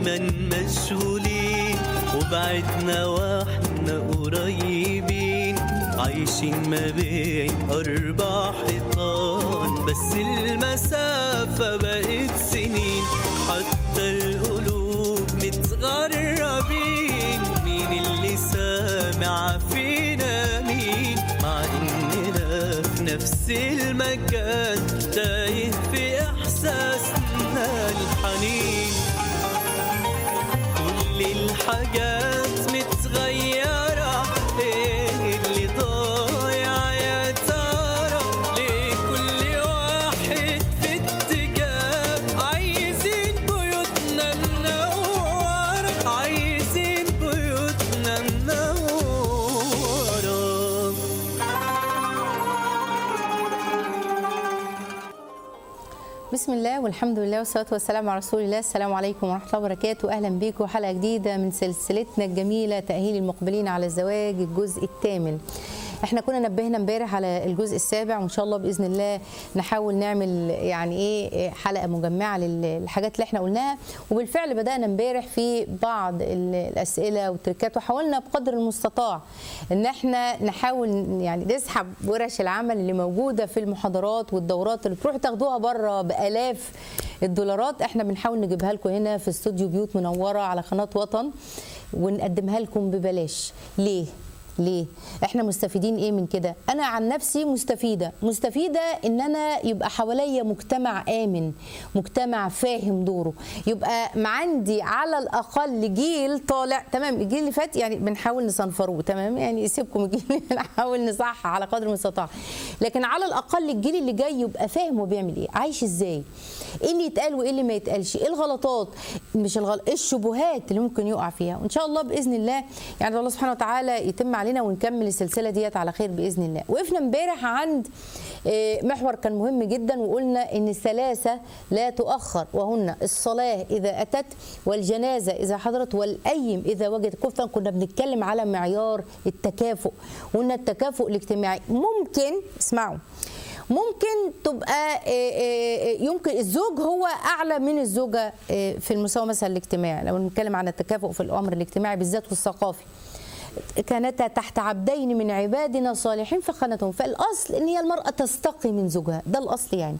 دايما مشغولين وبعدنا واحنا قريبين عايشين ما بين أربع حيطان بس المسافة بقت سنين حتى القلوب متغربين مين اللي سامع فينا مين مع إننا في نفس المكان تايه في إحساسنا الحنين كل الحاجات متغيرة ايه اللي ضايع يا ترى ليه كل واحد في اتجاه عايزين بيوتنا منورة عايزين بيوتنا منورة بسم الله والحمد لله والصلاة والسلام على رسول الله السلام عليكم ورحمة الله وبركاته أهلا بيكم حلقة جديدة من سلسلتنا الجميلة تأهيل المقبلين على الزواج الجزء الثامن احنا كنا نبهنا امبارح على الجزء السابع وان شاء الله باذن الله نحاول نعمل يعني ايه حلقه مجمعه للحاجات اللي احنا قلناها وبالفعل بدانا امبارح في بعض ال- الاسئله والتركات وحاولنا بقدر المستطاع ان احنا نحاول يعني نسحب ورش العمل اللي موجوده في المحاضرات والدورات اللي بتروحوا تاخدوها بره بالاف الدولارات احنا بنحاول نجيبها لكم هنا في استوديو بيوت منوره على قناه وطن ونقدمها لكم ببلاش ليه ليه؟ احنا مستفيدين ايه من كده؟ انا عن نفسي مستفيده، مستفيده ان انا يبقى حواليا مجتمع امن، مجتمع فاهم دوره، يبقى ما عندي على الاقل جيل طالع، تمام الجيل اللي فات يعني بنحاول نصنفروه تمام؟ يعني سيبكم الجيل اللي بنحاول نصحح على قدر المستطاع، لكن على الاقل الجيل اللي جاي يبقى فاهم هو بيعمل ايه، عايش ازاي؟ ايه اللي يتقال وايه اللي ما يتقالش؟ ايه الغلطات؟ مش الغلط، ايه الشبهات اللي ممكن يقع فيها؟ وان شاء الله باذن الله يعني الله سبحانه وتعالى يتم علينا ونكمل السلسله ديت على خير باذن الله. وقفنا امبارح عند آه، محور كان مهم جدا وقلنا ان الثلاثه لا تؤخر وهن الصلاه اذا اتت والجنازه اذا حضرت والايم اذا وجدت كفا كنا بنتكلم على معيار التكافؤ قلنا التكافؤ الاجتماعي ممكن اسمعوا ممكن تبقى آه، آه، يمكن الزوج هو اعلى من الزوجه آه، في المستوى مثلا الاجتماعي لو بنتكلم عن التكافؤ في الامر الاجتماعي بالذات والثقافي كانتا تحت عبدين من عبادنا صالحين فخانتهم فالاصل ان هي المراه تستقي من زوجها ده الاصل يعني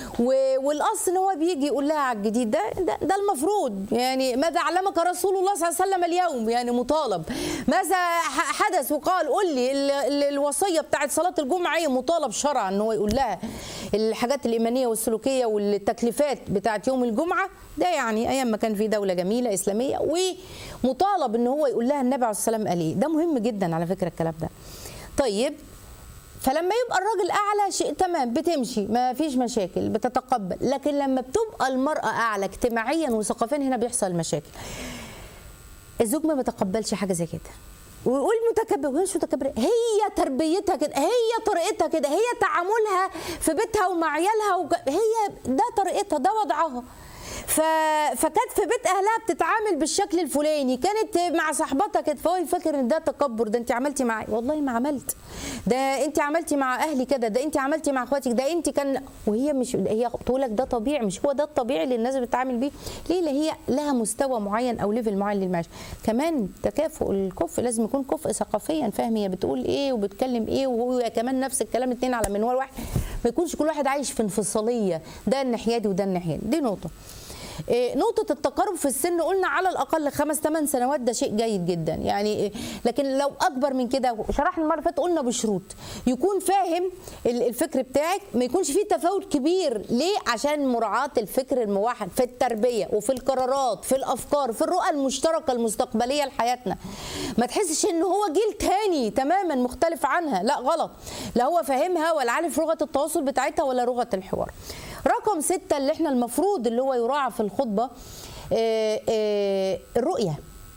و- والاصل ان هو بيجي يقول لها على الجديد ده ده, ده المفروض يعني ماذا علمك رسول الله صلى الله عليه وسلم اليوم يعني مطالب ماذا ح- حدث وقال قول لي ال- ال- الوصيه بتاعت صلاه الجمعه ايه مطالب شرعا ان هو يقول لها الحاجات الايمانيه والسلوكيه والتكليفات بتاعت يوم الجمعه ده يعني ايام ما كان في دوله جميله اسلاميه ومطالب ان هو يقول لها النبي عليه الصلاه والسلام قال ايه ده مهم جدا على فكره الكلام ده طيب فلما يبقى الراجل اعلى شيء تمام بتمشي ما فيش مشاكل بتتقبل لكن لما بتبقى المراه اعلى اجتماعيا وثقافيا هنا بيحصل مشاكل الزوج ما بيتقبلش حاجه زي كده ويقول متكبر وهي مش متكبره هي تربيتها كده هي طريقتها كده هي تعاملها في بيتها ومع عيالها وج... هي ده طريقتها ده وضعها ف... فكانت في بيت اهلها بتتعامل بالشكل الفلاني كانت مع صاحبتها كده فهو يفكر ان ده تكبر ده انت عملتي معي والله ما عملت ده انت عملتي مع اهلي كده ده انت عملتي مع اخواتك ده انت كان وهي مش هي تقول لك ده طبيعي مش هو ده الطبيعي اللي الناس بتتعامل بيه ليه لا هي لها مستوى معين او ليفل معين للمعيشه كمان تكافؤ الكفء لازم يكون كفء ثقافيا فاهم هي بتقول ايه وبتكلم ايه وهو كمان نفس الكلام اتنين على منوال واحد ما يكونش كل واحد عايش في انفصاليه ده الناحيه دي وده الناحيه دي, دي نقطه إيه، نقطة التقارب في السن قلنا على الأقل خمس ثمان سنوات ده شيء جيد جدا يعني إيه، لكن لو أكبر من كده شرحنا المرة اللي فاتت قلنا بشروط يكون فاهم ال- الفكر بتاعك ما يكونش فيه تفاوت كبير ليه عشان مراعاة الفكر الموحد في التربية وفي القرارات في الأفكار في الرؤى المشتركة المستقبلية لحياتنا ما تحسش إن هو جيل تاني تماما مختلف عنها لا غلط لا هو فاهمها ولا عارف لغة التواصل بتاعتها ولا لغة الحوار رقم ستة اللي احنا المفروض اللي هو يراعى في الخطبة آه، آه، الرؤية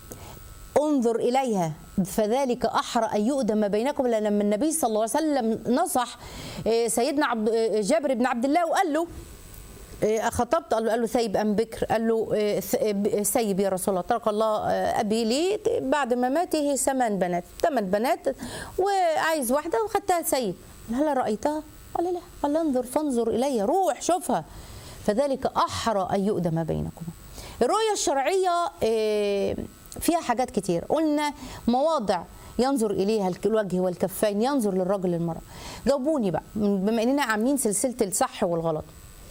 انظر إليها فذلك أحرى أن يؤدم بينكم لأن لما النبي صلى الله عليه وسلم نصح آه، سيدنا عبد آه، جابر بن عبد الله وقال له آه، خطبت قال له قال له ثيب ام بكر قال له آه، ث- آه، سيب يا رسول الله ترك الله آه، ابي لي بعد مماته ثمان بنات ثمان بنات وعايز واحده وخدتها سيب قال هل رايتها قال لا قال انظر فانظر الي روح شوفها فذلك احرى ان يؤدم بينكم الرؤيه الشرعيه آه، فيها حاجات كتير قلنا مواضع ينظر اليها الك- الوجه والكفين ينظر للرجل للمراه جاوبوني بقى بما اننا عاملين سلسله الصح والغلط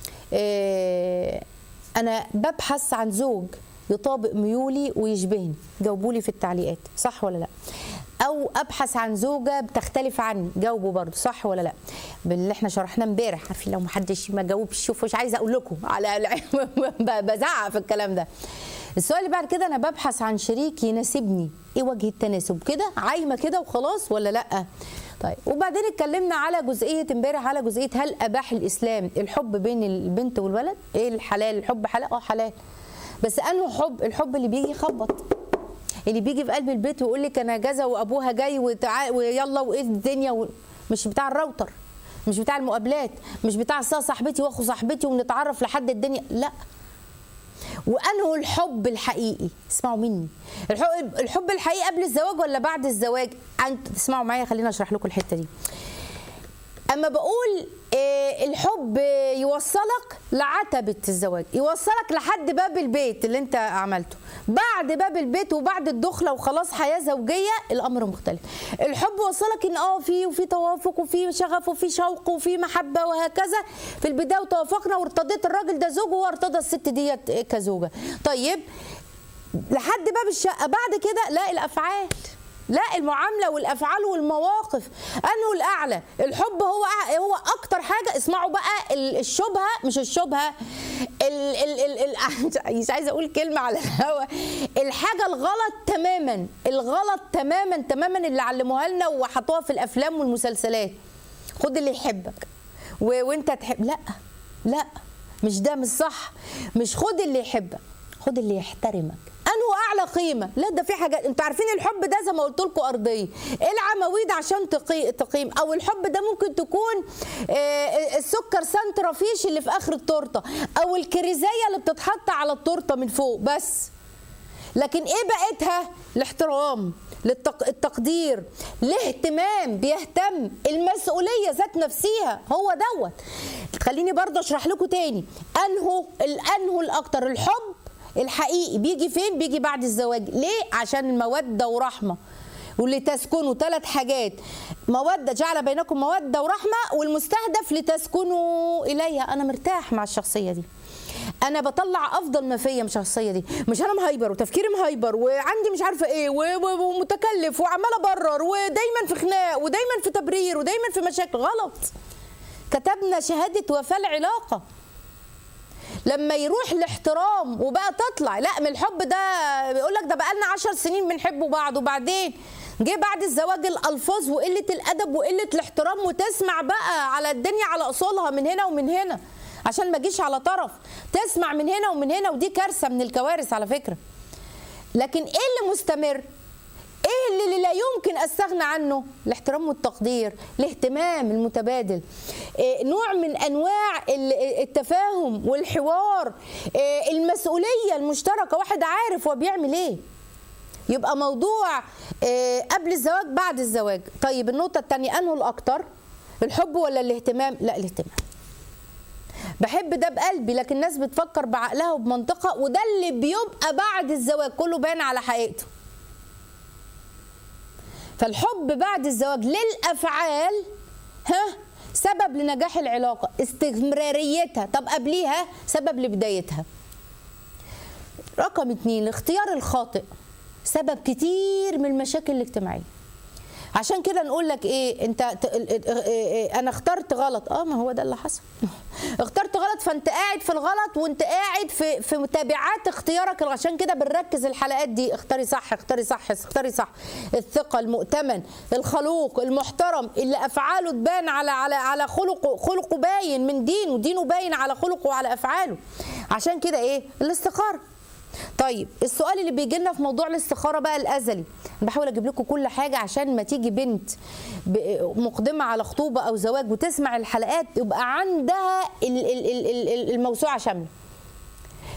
آه، انا ببحث عن زوج يطابق ميولي ويشبهني جاوبوا لي في التعليقات صح ولا لا او ابحث عن زوجه بتختلف عني جاوبوا برضو صح ولا لا باللي احنا شرحناه امبارح عارفين لو محدش ما جاوبش شوفوا مش عايزه اقول لكم على ب- بزعق في الكلام ده السؤال اللي بعد كده انا ببحث عن شريك يناسبني ايه وجه التناسب كده عايمه كده وخلاص ولا لا طيب وبعدين اتكلمنا على جزئيه امبارح على جزئيه هل اباح الاسلام الحب بين البنت والولد ايه الحلال الحب حلال اه حلال بس انه حب الحب اللي بيجي يخبط اللي بيجي في قلب البيت ويقول لك انا جازه وابوها جاي وتعا ويلا وايه الدنيا و... مش بتاع الراوتر مش بتاع المقابلات مش بتاع أصل صاحبتي واخو صاحبتي ونتعرف لحد الدنيا لا وانه الحب الحقيقي اسمعوا مني الحب, الحب الحقيقي قبل الزواج ولا بعد الزواج انت تسمعوا معايا خليني اشرح لكم الحته دي اما بقول آه، الحب يوصلك لعتبة الزواج يوصلك لحد باب البيت اللي انت عملته بعد باب البيت وبعد الدخلة وخلاص حياة زوجية الامر مختلف الحب وصلك ان اه في وفي توافق وفي شغف وفي شوق وفي محبة وهكذا في البداية وتوافقنا وارتضيت الراجل ده زوج وهو ارتضى الست ديت كزوجة طيب لحد باب الشقه بعد كده لا الافعال لا المعامله والافعال والمواقف انه الاعلى الحب هو أع- هو اكتر حاجه اسمعوا بقى ال- الشبهه مش الشبهه ال ال ال ال مش عايزه اقول كلمه على الهوا الحاجه الغلط تماما الغلط تماما تماما اللي علموها لنا وحطوها في الافلام والمسلسلات خد اللي يحبك و... وانت تحب لا لا مش ده مش صح مش خد اللي يحبك خد اللي يحترمك انه اعلى قيمه لا ده في حاجات انتوا عارفين الحب ده زي ما قلت لكم ارضيه العواميد عشان تقي... تقيم او الحب ده ممكن تكون آه، السكر سنترافيش اللي في اخر التورته او الكريزيه اللي بتتحط على التورته من فوق بس لكن ايه بقيتها الاحترام للتق... التقدير الاهتمام بيهتم المسؤوليه ذات نفسها هو دوت خليني برضه اشرح لكم تاني انهو الانهو الاكتر الحب الحقيقي بيجي فين بيجي بعد الزواج ليه عشان الموده ورحمه واللي تسكنوا ثلاث حاجات مودة جعل بينكم مودة ورحمة والمستهدف لتسكنوا إليها أنا مرتاح مع الشخصية دي انا بطلع افضل ما فيا من الشخصيه دي مش انا مهايبر وتفكيري مهايبر وعندي مش عارفه ايه و- و- ومتكلف وعمال ابرر ودايما في خناق ودايما في تبرير ودايما في مشاكل غلط كتبنا شهاده وفاه العلاقه لما يروح الاحترام وبقى تطلع لا من الحب ده بيقول لك ده بقى لنا 10 سنين بنحب بعض وبعدين جه بعد الزواج الالفاظ وقله الادب وقله الاحترام وتسمع بقى على الدنيا على اصولها من هنا ومن هنا عشان ما اجيش على طرف تسمع من هنا ومن هنا ودي كارثه من الكوارث على فكره لكن ايه اللي مستمر ايه اللي لا يمكن استغنى عنه الاحترام والتقدير الاهتمام المتبادل إيه نوع من انواع ال- التفاهم والحوار إيه المسؤوليه المشتركه واحد عارف هو بيعمل ايه يبقى موضوع إيه قبل الزواج بعد الزواج طيب النقطه الثانيه انه الاكتر الحب ولا الاهتمام لا الاهتمام بحب ده بقلبي لكن الناس بتفكر بعقلها وبمنطقها وده اللي بيبقى بعد الزواج كله باين على حقيقته فالحب بعد الزواج للافعال ها سبب لنجاح العلاقه استمراريتها طب قبليها سبب لبدايتها رقم اتنين الاختيار الخاطئ سبب كتير من المشاكل الاجتماعيه عشان كده نقول لك ايه انت ت- ال- ال- اه- اه- انا اخترت غلط اه ما هو ده اللي حصل اخترت غلط فانت قاعد في الغلط وانت قاعد في في متابعات اختيارك عشان كده بنركز الحلقات دي اختاري صح اختاري صح اختاري صح الثقه المؤتمن الخلوق المحترم اللي افعاله تبان على على على خلقه خلقه باين من دينه دينه باين على خلقه وعلى افعاله عشان كده ايه الاستخاره طيب السؤال اللي بيجي لنا في موضوع الاستخاره بقى الازلي بحاول اجيب لكم كل حاجه عشان ما تيجي بنت ب- مقدمه على خطوبه او زواج وتسمع الحلقات يبقى عندها ال- ال- ال- ال- ال- الموسوعه شامله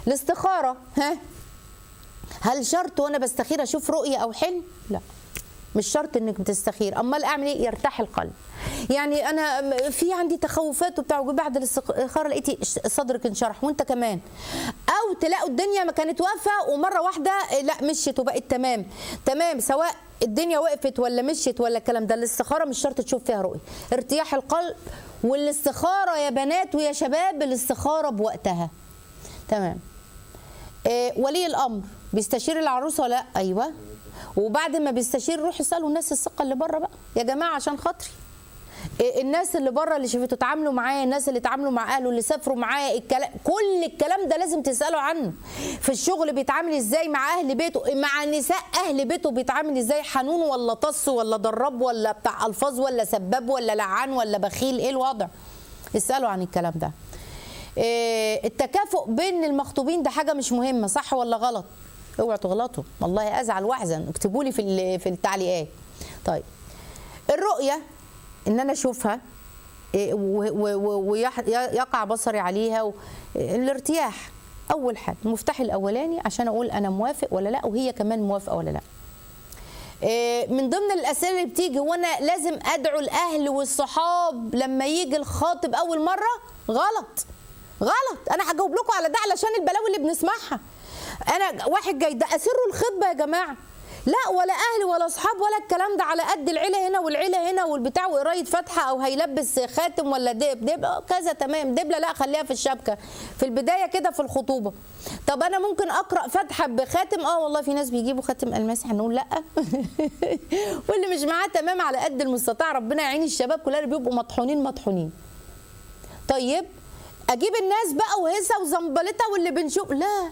الاستخاره ها هل شرط وانا بستخير اشوف رؤيه او حلم لا مش شرط انك بتستخير امال اعمل ايه يرتاح القلب يعني انا في عندي تخوفات وبتاع وبعد الاستخاره لقيتي صدرك انشرح وانت كمان او تلاقوا الدنيا ما كانت واقفه ومره واحده لا مشيت وبقت تمام تمام سواء الدنيا وقفت ولا مشيت ولا الكلام ده الاستخاره مش شرط تشوف فيها رؤيه ارتياح القلب والاستخاره يا بنات ويا شباب الاستخاره بوقتها تمام إيه ولي الامر بيستشير العروسه ولا لا ايوه وبعد ما بيستشير روح يسالوا الناس الثقه اللي بره بقى يا جماعه عشان خاطري إيه الناس اللي بره اللي شافتوا اتعاملوا معاه الناس اللي اتعاملوا مع اهله اللي سافروا معاه الكلام كل الكلام ده لازم تسالوا عنه في الشغل بيتعامل ازاي مع اهل بيته مع نساء اهل بيته بيتعامل ازاي حنون ولا طص ولا ضرب ولا بتاع الفاظ ولا سباب ولا لعان ولا بخيل ايه الوضع اسالوا عن الكلام ده إيه التكافؤ بين المخطوبين ده حاجه مش مهمه صح ولا غلط اوعوا تغلطوا والله ازعل واحزن اكتبوا لي في في التعليقات طيب الرؤيه ان انا اشوفها ويقع بصري عليها و... الارتياح اول حاجه المفتاح الاولاني عشان اقول انا موافق ولا لا وهي كمان موافقه ولا لا من ضمن الاسئله اللي بتيجي هو انا لازم ادعو الاهل والصحاب لما يجي الخاطب اول مره غلط غلط انا هجاوب لكم على ده علشان البلاوي اللي بنسمعها انا واحد جاي ده اسروا الخطبه يا جماعه لا ولا اهل ولا اصحاب ولا الكلام ده على قد العيله هنا والعيله هنا والبتاع وقرايه فاتحه او هيلبس خاتم ولا دب دب كذا تمام دبله لا خليها في الشبكه في البدايه كده في الخطوبه طب انا ممكن اقرا فاتحه بخاتم اه والله في ناس بيجيبوا خاتم الماسي هنقول لا واللي مش معاه تمام على قد المستطاع ربنا يعين الشباب كلها بيبقوا مطحونين مطحونين طيب اجيب الناس بقى وهسه وزنبلتها واللي بنشوف لا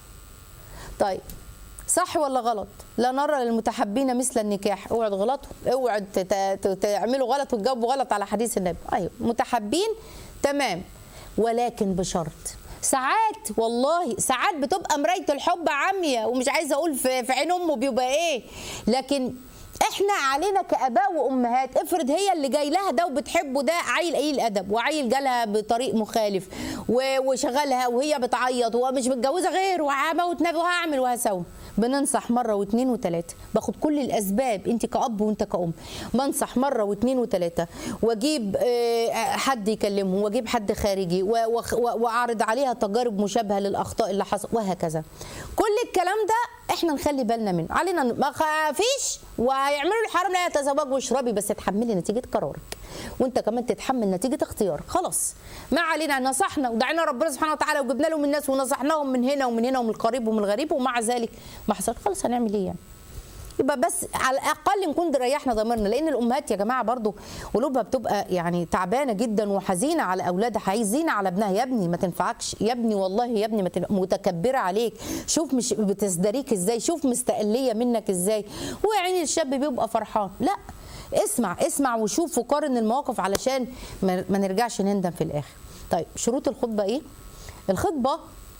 طيب صح ولا غلط لا نرى للمتحبين مثل النكاح اوعوا تغلطوا اوعوا تعملوا غلط وتجاوبوا غلط على حديث النبي ايوه متحبين تمام ولكن بشرط ساعات والله ساعات بتبقى مرايه الحب عاميه ومش عايزه اقول في عين امه بيبقى ايه لكن احنا علينا كاباء وامهات افرض هي اللي جاي لها ده وبتحبه ده عيل قليل ادب وعيل جالها بطريق مخالف وشغلها وهي بتعيط ومش متجوزه غير وهموت نفسي وهعمل وهسوي بننصح مره واثنين وثلاثه باخد كل الاسباب انت كاب وانت كأم بنصح مره واثنين وثلاثه واجيب حد يكلمهم واجيب حد خارجي واعرض عليها تجارب مشابهه للاخطاء اللي حصل وهكذا كل الكلام ده احنا نخلي بالنا منه علينا ما خافيش وهيعملوا الحرام لا يتزوج واشربي بس تحملي نتيجه قرارك وانت كمان تتحمل نتيجه اختيارك خلاص ما علينا نصحنا ودعينا ربنا سبحانه وتعالى وجبنا لهم الناس ونصحناهم من هنا ومن هنا ومن القريب ومن الغريب ومع ذلك ما حصل خلاص هنعمل ايه يعني يبقى بس على الاقل نكون ريحنا ضميرنا لان الامهات يا جماعه برضو قلوبها بتبقى يعني تعبانه جدا وحزينه على اولادها حزينه على ابنها يا ابني ما تنفعكش يا ابني والله يا ابني ما تنفع متكبره عليك شوف مش بتزدريك ازاي شوف مستقليه منك ازاي هو يا عيني الشاب بيبقى فرحان لا اسمع اسمع وشوف وقارن المواقف علشان ما نرجعش نندم في الاخر طيب شروط الخطبه ايه الخطبه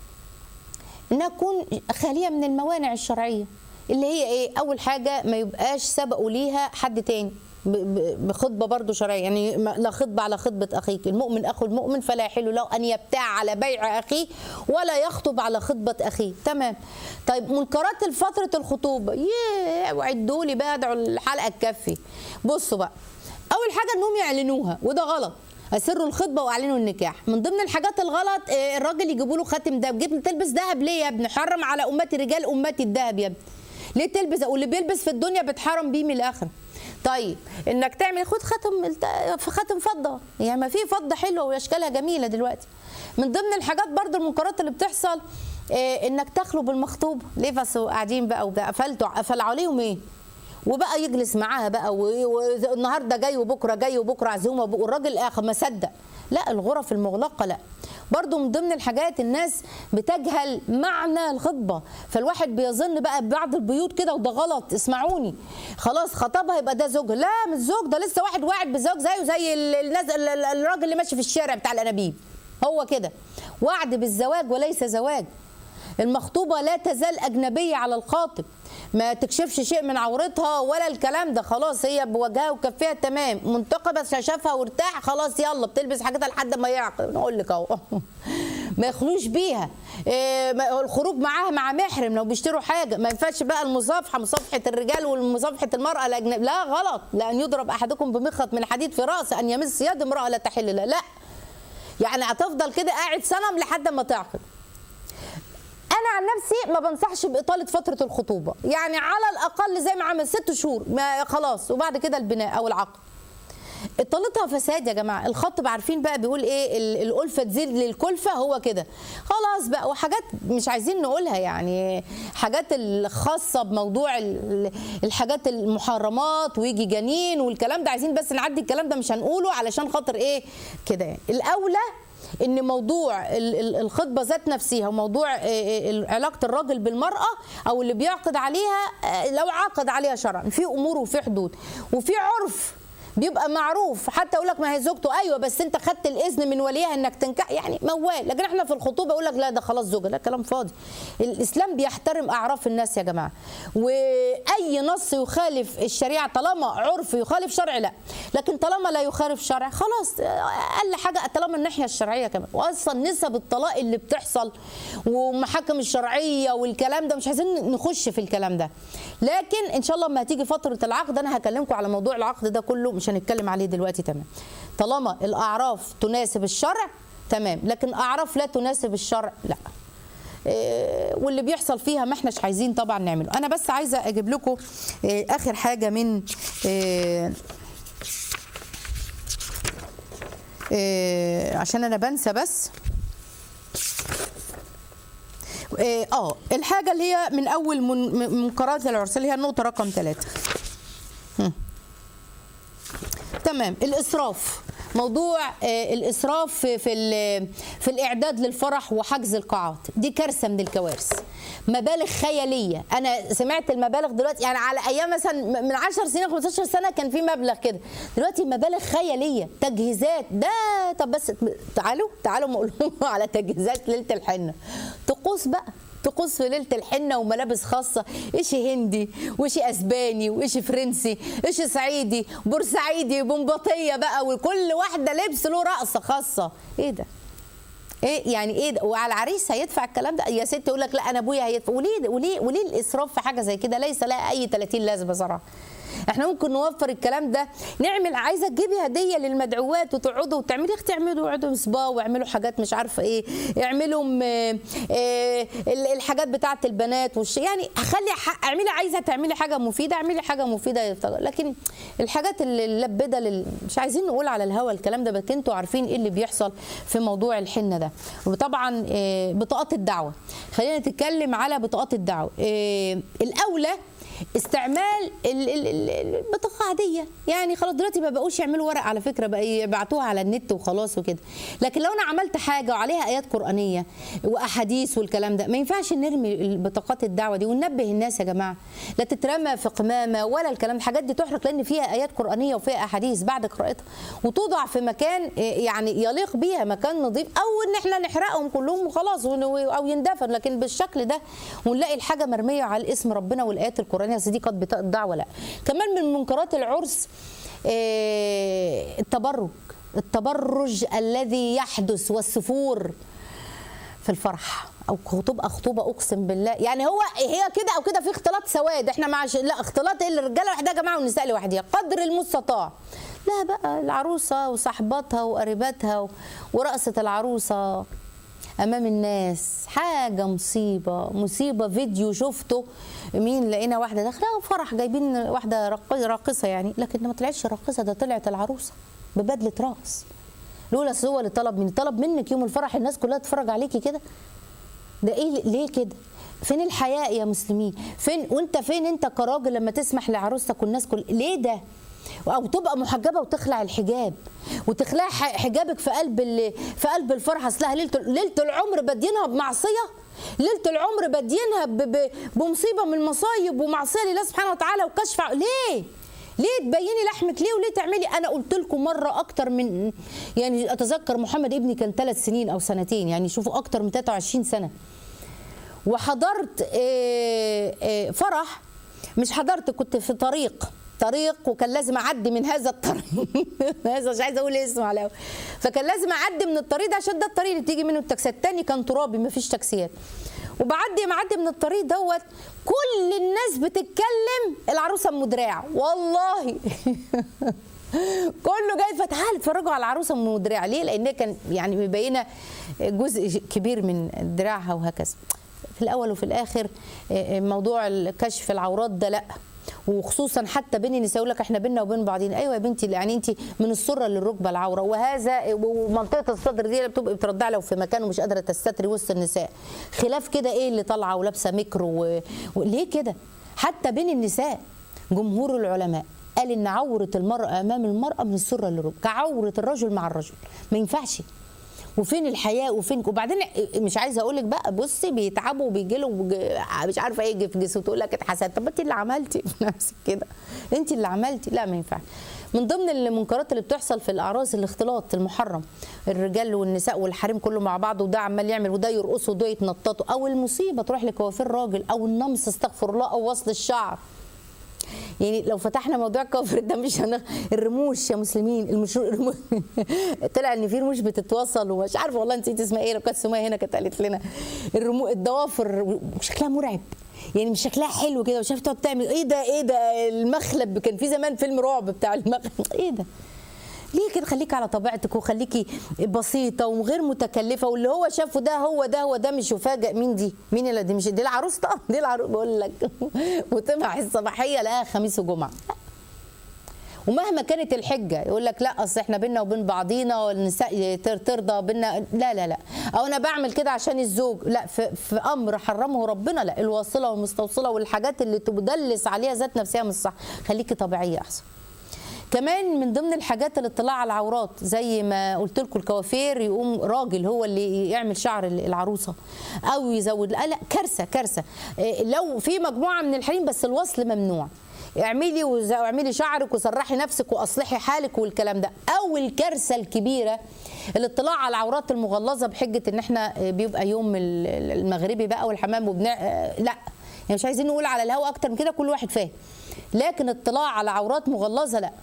انها تكون خاليه من الموانع الشرعيه اللي هي ايه اول حاجه ما يبقاش سبقوا ليها حد تاني بخطبه برضه شرعيه يعني لا خطبه على خطبه اخيك المؤمن اخو المؤمن فلا يحل له ان يبتاع على بيع اخيه ولا يخطب على خطبه اخيه تمام طيب منكرات فتره الخطوبه ياه وعدوا لي بقى ادعوا الحلقه تكفي بصوا بقى اول حاجه انهم يعلنوها وده غلط اسروا الخطبه واعلنوا النكاح من ضمن الحاجات الغلط الراجل يجيبوا له خاتم دهب جبت تلبس دهب ليه يا ابني حرم على امتي رجال امتي الدهب يا ابني ليه تلبس واللي بيلبس في الدنيا بتحرم بيه من الاخره طيب انك تعمل خد خاتم في خاتم فضه يعني ما في فضه حلوه واشكالها جميله دلوقتي من ضمن الحاجات برضو المنكرات اللي بتحصل إيه انك تخلو بالمخطوب ليه بس قاعدين بقى وقفلتوا قفل عليهم ايه وبقى يجلس معاها بقى والنهارده جاي وبكره جاي وبكره عزومه والراجل اخر ما صدق لا الغرف المغلقه لا برضو من ضمن الحاجات الناس بتجهل معنى الخطبة فالواحد بيظن بقى بعض البيوت كده وده غلط اسمعوني خلاص خطبها يبقى ده زوج لا مش زوج ده لسه واحد واعد بزوج زيه زي الناس الراجل اللي ماشي في الشارع بتاع الانابيب هو كده وعد بالزواج وليس زواج المخطوبة لا تزال أجنبية على الخاطب ما تكشفش شيء من عورتها ولا الكلام ده خلاص هي بوجهها وكفيها تمام منتقبة شافها وارتاح خلاص يلا بتلبس حاجتها لحد ما يعقل نقول لك اهو ما يخلوش بيها إيه، ما- الخروج معاها مع محرم لو بيشتروا حاجه ما ينفعش بقى المصافحه مصافحه الرجال ومصافحه المراه الاجنبيه لا غلط لان يضرب احدكم بمخط من حديد في راسه ان يمس يد امراه لا تحل له لا يعني هتفضل كده قاعد سنه لحد ما تعقد انا عن نفسي ما بنصحش باطاله فتره الخطوبه يعني على الاقل زي ما عمل ست شهور ما خلاص وبعد كده البناء او العقد اطالتها فساد يا جماعه الخطب عارفين بقى بيقول ايه ال- الالفه تزيد للكلفه هو كده خلاص بقى وحاجات مش عايزين نقولها يعني حاجات الخاصه بموضوع ال- الحاجات المحرمات ويجي جنين والكلام ده عايزين بس نعدي الكلام ده مش هنقوله علشان خاطر ايه كده يعني. الاولى ان موضوع ال- ال- الخطبه ذات نفسها وموضوع آه، آه، علاقه الراجل بالمراه او اللي بيعقد عليها آه، لو عقد عليها شرعا في امور وفي حدود وفي عرف بيبقى معروف حتى يقول لك ما هي زوجته ايوه بس انت خدت الاذن من وليها انك تنكح يعني موال لكن احنا في الخطوبه يقول لك لا ده خلاص زوجه لا كلام فاضي الاسلام بيحترم اعراف الناس يا جماعه واي نص يخالف الشريعه طالما عرف يخالف شرع لا لكن طالما لا يخالف شرع خلاص اقل حاجه طالما الناحيه الشرعيه كمان واصلا نسب الطلاق اللي بتحصل ومحاكم الشرعيه والكلام ده مش عايزين نخش في الكلام ده لكن ان شاء الله لما هتيجي فتره العقد انا هكلمكم على موضوع العقد ده كله مش هنتكلم عليه دلوقتي تمام طالما الاعراف تناسب الشرع تمام لكن اعراف لا تناسب الشرع لا إيه، واللي بيحصل فيها ما احناش عايزين طبعا نعمله انا بس عايزه اجيب لكم إيه، اخر حاجه من إيه، إيه، عشان انا بنسى بس إيه، اه الحاجه اللي هي من اول من- من- منكرات العرس اللي هي النقطه رقم ثلاثة تمام الاسراف موضوع آه، الاسراف في في ال- في الاعداد للفرح وحجز القاعات دي كارثه من الكوارث مبالغ خياليه انا سمعت المبالغ دلوقتي يعني على ايام مثلا من 10 سنين 15 سنه كان في مبلغ كده دلوقتي مبالغ خياليه تجهيزات ده طب بس تعالوا تعالوا ما اقول لهم على تجهيزات ليله الحنه طقوس بقى طقوس في ليله الحنه وملابس خاصه اشي هندي واشي اسباني واشي فرنسي اشي صعيدي بورسعيدي بنبطيه بقى وكل واحده لبس له رقصه خاصه ايه ده ايه يعني ايه ده وعلى العريس هيدفع الكلام ده يا ست يقول لك لا انا ابويا هيدفع وليه وليه وليه الاسراف في حاجه زي كده ليس لها اي 30 لازمه صراحه احنا ممكن نوفر الكلام ده نعمل عايزه تجيبي هديه للمدعوات وتقعدوا وتعملي اختي اعملوا اقعدوا سبا واعملوا حاجات مش عارفه ايه اعملوا م- إيه ال- الحاجات بتاعه البنات والش يعني خلي ح- اعملي عايزه تعملي حاجه مفيده اعملي حاجه مفيده يفتقر. لكن الحاجات اللي اللبده لل... مش عايزين نقول على الهوا الكلام ده بس انتوا عارفين ايه اللي بيحصل في موضوع الحنه ده وطبعا إيه بطاقات الدعوه خلينا نتكلم على بطاقات الدعوه إيه الاولى استعمال ال- ال- ال- البطاقه عاديه يعني خلاص دلوقتي ما بقوش يعملوا ورق على فكره بقى يبعتوها على النت وخلاص وكده لكن لو انا عملت حاجه وعليها ايات قرانيه واحاديث والكلام ده ما ينفعش نرمي البطاقات الدعوه دي وننبه الناس يا جماعه لا تترمى في قمامه ولا الكلام الحاجات دي تحرق لان فيها ايات قرانيه وفيها احاديث بعد قراءتها وتوضع في مكان يعني يليق بيها مكان نظيف او ان احنا نحرقهم كلهم وخلاص ون- او يندفن لكن بالشكل ده ونلاقي الحاجه مرميه على الاسم ربنا والايات القرانيه أصل دي قد بطاقه دعوه لا كمان من منكرات العرس آه، التبرج التبرج الذي يحدث والسفور في الفرح او تبقى خطوبه اقسم بالله يعني هو هي كده او كده في اختلاط سواد احنا مع ش... لا اختلاط ايه الرجاله لوحدها يا جماعه والنساء لوحدها قدر المستطاع لا بقى العروسه وصاحباتها وقريباتها و... ورقصه العروسه امام الناس حاجه مصيبه مصيبه فيديو شفته مين لقينا واحده داخله فرح جايبين واحده راق- راقصه يعني لكن ما طلعتش راقصه ده طلعت العروسه ببدله راس لولا أصل هو اللي طلب مني طلب منك يوم الفرح الناس كلها تتفرج عليكي كده ده ايه ليه كده فين الحياء يا مسلمين فين وانت فين انت كراجل لما تسمح لعروستك والناس كل ليه ده او تبقى محجبه وتخلع الحجاب وتخلع ح- حجابك في قلب ال... في قلب الفرحه اصلها ليله ليله العمر بادينها بمعصيه ليله العمر بادينها ب... ب... بمصيبه من المصايب ومعصيه لله سبحانه وتعالى وكشف ع- ليه ليه تبيني لحمك ليه وليه تعملي انا قلت لكم مره اكتر من يعني اتذكر محمد ابني كان ثلاث سنين او سنتين يعني شوفوا اكتر من 23 سنه وحضرت آه، آه، فرح مش حضرت كنت في طريق طريق وكان لازم اعدي من هذا الطريق هذا مش عايزه اقول اسمه على الهوا. فكان لازم اعدي من الطريق ده عشان ده الطريق اللي بتيجي منه التاكسيات التاني كان ترابي ما فيش تاكسيات وبعدي معدي من الطريق دوت كل الناس بتتكلم العروسه ام دراع والله كله جاي فتعال اتفرجوا على العروسه ام دراع ليه؟ لان هي كان يعني مبينه جزء كبير من دراعها وهكذا. في الاول وفي الاخر موضوع كشف العورات ده لا وخصوصا حتى بين النساء يقول لك احنا بينا وبين بعضين ايوه يا بنتي يعني انت من السره للركبه العوره وهذا ومنطقه الصدر دي اللي بتبقى بترضع لو في مكان ومش قادره تستتري وسط النساء خلاف كده ايه اللي طالعه ولابسه ميكرو و... وليه كده حتى بين النساء جمهور العلماء قال ان عوره المراه امام المراه من السره للركبه كعوره الرجل مع الرجل ما ينفعش وفين الحياء وفين وبعدين مش عايزه اقول لك بقى بصي بيتعبوا وبيجي له مش عارفه ايه يجي في جسمه تقول لك اتحسد طب انت اللي عملتي في نفسك كده انت اللي عملتي لا ما ينفعش من ضمن المنكرات اللي بتحصل في الاعراس الاختلاط المحرم الرجال والنساء والحريم كله مع بعض وده عمال يعمل وده يرقصوا وده يتنططوا او المصيبه تروح لكوافير راجل او النمس استغفر الله او وصل الشعر يعني لو فتحنا موضوع الكفر ده مش هن... الرموش يا مسلمين المشروع الرموش طلع ان في رموش بتتوصل ومش عارفه والله نسيت اسمها ايه لو كانت سميه هنا كانت قالت لنا الرمو... الضوافر شكلها مرعب يعني مش شكلها حلو كده وشافتها بتعمل ايه ده ايه ده المخلب كان في زمان فيلم رعب بتاع المخلب ايه ده ليه كده خليك على طبيعتك وخليكي بسيطه وغير متكلفه واللي هو شافه ده هو ده هو ده مش يفاجئ مين دي مين اللي دي مش دي العروس طبعا دي العروس بقول لك وتبع الصباحيه لا خميس وجمعه ومهما كانت الحجه يقول لك لا اصل احنا بينا وبين بعضينا والنساء ترضى بينا لا لا لا او انا بعمل كده عشان الزوج لا في, في امر حرمه ربنا لا الواصله والمستوصله والحاجات اللي تدلس عليها ذات نفسها مش صح خليكي طبيعيه احسن كمان من ضمن الحاجات الاطلاع على العورات زي ما قلت لكم الكوافير يقوم راجل هو اللي يعمل شعر العروسه او يزود لا لا كارثه كارثه لو في مجموعه من الحريم بس الوصل ممنوع اعملي واعملي شعرك وسرحي نفسك واصلحي حالك والكلام ده او الكارثه الكبيره الاطلاع على العورات المغلظه بحجه ان احنا بيبقى يوم المغربي بقى والحمام وبنع لا يعني مش عايزين نقول على الهوا اكتر من كده كل واحد فاهم لكن اطلاع على عورات مغلظه لا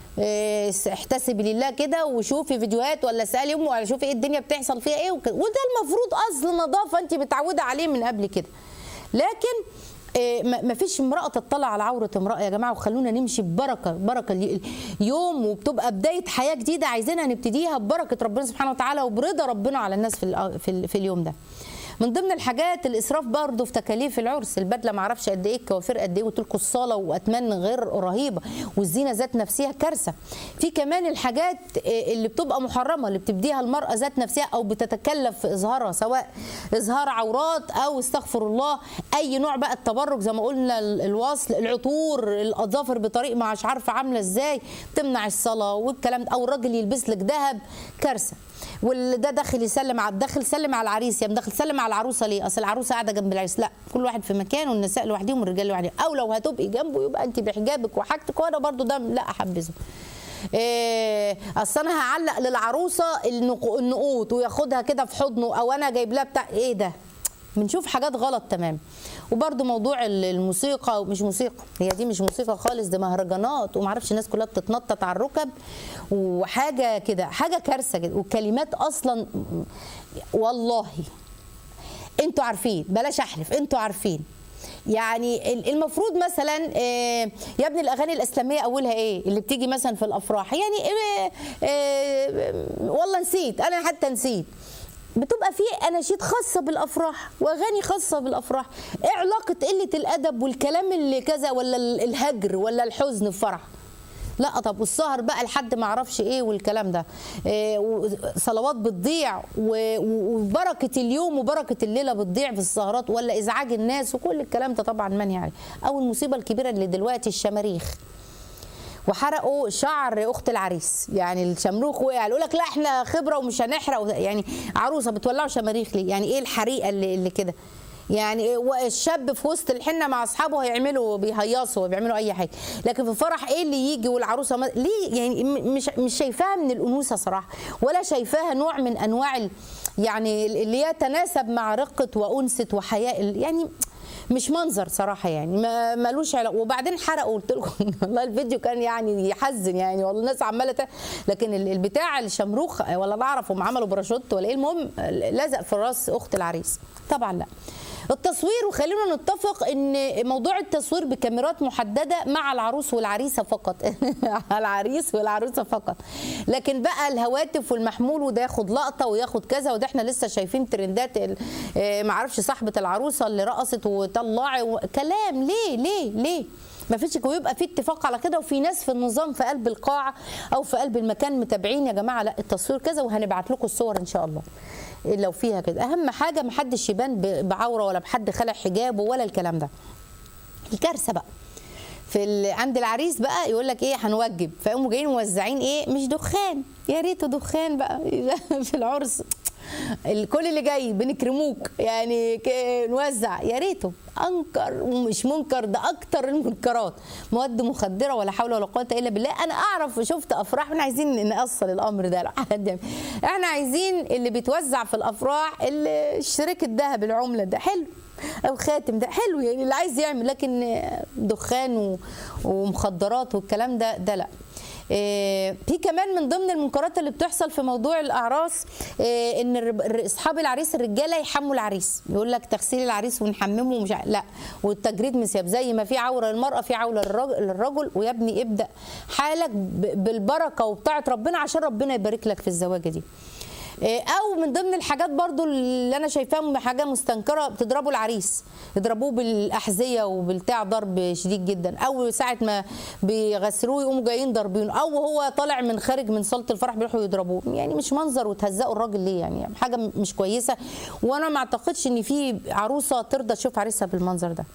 احتسبي لله كده وشوفي فيديوهات ولا اسالي امه ولا شوفي ايه الدنيا بتحصل فيها ايه وكده وده المفروض اصل نظافه انت متعوده عليه من قبل كده لكن ما فيش امراه تطلع على عوره امراه يا جماعه وخلونا نمشي ببركه بركه يوم وبتبقى بدايه حياه جديده عايزينها نبتديها ببركه ربنا سبحانه وتعالى وبرضا ربنا على الناس في في اليوم ده من ضمن الحاجات الاسراف برضه في تكاليف العرس البدله ما اعرفش قد ايه الكوافير قد ايه وتلكوا الصاله واتمان غير رهيبه والزينه ذات نفسها كارثه في كمان الحاجات اللي بتبقى محرمه اللي بتبديها المراه ذات نفسها او بتتكلف في اظهارها سواء اظهار عورات او استغفر الله اي نوع بقى التبرج زي ما قلنا الوصل العطور الاظافر بطريقه ما مش عارفه عامله ازاي تمنع الصلاه والكلام ده او الراجل يلبس لك ذهب كارثه واللي ده داخل يسلم على داخل سلم على العريس يا يعني داخل سلم على العروسه ليه اصل العروسه قاعده جنب العريس لا كل واحد في مكان والنساء لوحدهم والرجال لوحدهم او لو هتبقي جنبه يبقى انت بحجابك وحاجتك وانا برضو ده لا احبذه إيه اصل انا هعلق للعروسه النقوط وياخدها كده في حضنه او انا جايب لها بتاع ايه ده بنشوف حاجات غلط تمام وبرده موضوع الموسيقى مش موسيقى هي دي مش موسيقى خالص دي مهرجانات ومعرفش الناس كلها بتتنطط على الركب وحاجه كده حاجه كارثه كده والكلمات اصلا والله انتوا عارفين بلاش احلف انتوا عارفين يعني المفروض مثلا يا ابني الاغاني الاسلاميه اولها ايه اللي بتيجي مثلا في الافراح يعني والله نسيت انا حتى نسيت بتبقى في اناشيد خاصه بالافراح واغاني خاصه بالافراح ايه علاقه قله الادب والكلام اللي كذا ولا الهجر ولا الحزن في فرح لا طب والسهر بقى لحد ما اعرفش ايه والكلام ده إيه صلوات بتضيع وبركه اليوم وبركه الليله بتضيع في السهرات ولا ازعاج الناس وكل الكلام ده طبعا منهي عليه او المصيبه الكبيره اللي دلوقتي الشماريخ وحرقوا شعر اخت العريس يعني الشمروخ وقع يقول لك لا احنا خبره ومش هنحرق يعني عروسه بتولعوا شماريخ ليه يعني ايه الحريقه اللي, اللي كده يعني الشاب في وسط الحنه مع اصحابه هيعملوا بيهيصوا بيعملوا اي حاجه لكن في فرح ايه اللي يجي والعروسه ما... ليه يعني مش مش شايفاها من الانوثه صراحه ولا شايفاها نوع من انواع يعني اللي يتناسب مع رقه وانثه وحياء يعني مش منظر صراحه يعني ما ملوش علاقه وبعدين حرقوا قلت لكم والله الفيديو كان يعني يحزن يعني والله الناس عماله ت- لكن ال- البتاع الشمروخ ولا بعرف هم عملوا باراشوت ولا ايه المهم لزق في راس اخت العريس طبعا لا التصوير وخلينا نتفق ان موضوع التصوير بكاميرات محدده مع العروس والعريسه فقط العريس والعروسه فقط لكن بقى الهواتف والمحمول وده ياخد لقطه وياخد كذا وده احنا لسه شايفين ترندات ال- آه، معرفش صاحبه العروسه اللي رقصت وطلعي و- كلام ليه ليه ليه ما فيش ويبقى في اتفاق على كده وفي ناس في النظام في قلب القاعه او في قلب المكان متابعين يا جماعه لا التصوير كذا وهنبعت لكم الصور ان شاء الله لو فيها كده اهم حاجه ما حدش يبان ب- بعوره ولا بحد خلع حجابه ولا الكلام ده الكارثه بقى في ال... عند العريس بقى يقول لك ايه هنوجب فيقوموا جايين موزعين ايه مش دخان يا ريته دخان بقى في العرس الكل اللي جاي بنكرموك يعني ك- نوزع يا ريته انكر ومش منكر ده اكتر المنكرات مواد مخدره ولا حول ولا قوه الا بالله انا اعرف شفت افراح احنا عايزين نأصل الامر ده لو حد يعمل. احنا عايزين اللي بيتوزع في الافراح اللي الشريك الذهب العمله ده حلو او خاتم ده حلو يعني اللي عايز يعمل لكن دخان و- ومخدرات والكلام ده ده لا إيه، في كمان من ضمن المنكرات اللي بتحصل في موضوع الاعراس إيه، ان الر- الر- اصحاب العريس الرجاله يحموا العريس يقول لك تغسيل العريس ونحممه ومش ع- لا والتجريد مسياب زي ما في عوره للمراه في عوره للرجل, للرجل ويا ابني ابدا حالك ب- بالبركه وبطاعه ربنا عشان ربنا يبارك لك في الزواجه دي إيه، او من ضمن الحاجات برضو اللي انا شايفاها حاجه مستنكره بتضربوا العريس يضربوه بالاحذيه وبالتاع ضرب شديد جدا او ساعه ما بيغسلوه يقوموا جايين ضاربينه او هو طالع من خارج من صاله الفرح بيروحوا يضربوه يعني مش منظر وتهزقوا الراجل ليه يعني حاجه مش كويسه وانا ما اعتقدش ان في عروسه ترضى تشوف عريسها بالمنظر ده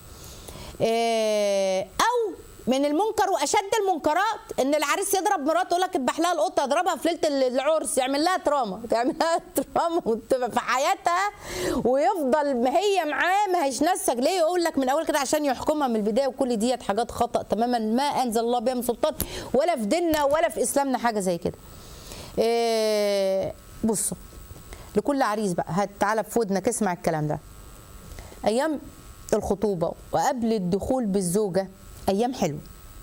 إيه، او من المنكر واشد المنكرات ان العريس يضرب مراته يقول لك اذبح لها القطه اضربها في ليله العرس يعمل لها تراما يعمل لها تراما وتبقى في حياتها ويفضل ما هي معاه ما هيش نسك ليه يقول لك من اول كده عشان يحكمها من البدايه وكل ديت حاجات خطا تماما ما انزل الله بها من سلطان ولا في ديننا ولا في اسلامنا حاجه زي كده إيه بصوا لكل عريس بقى هات تعالى في ودنك اسمع الكلام ده ايام الخطوبه وقبل الدخول بالزوجه ايام حلوه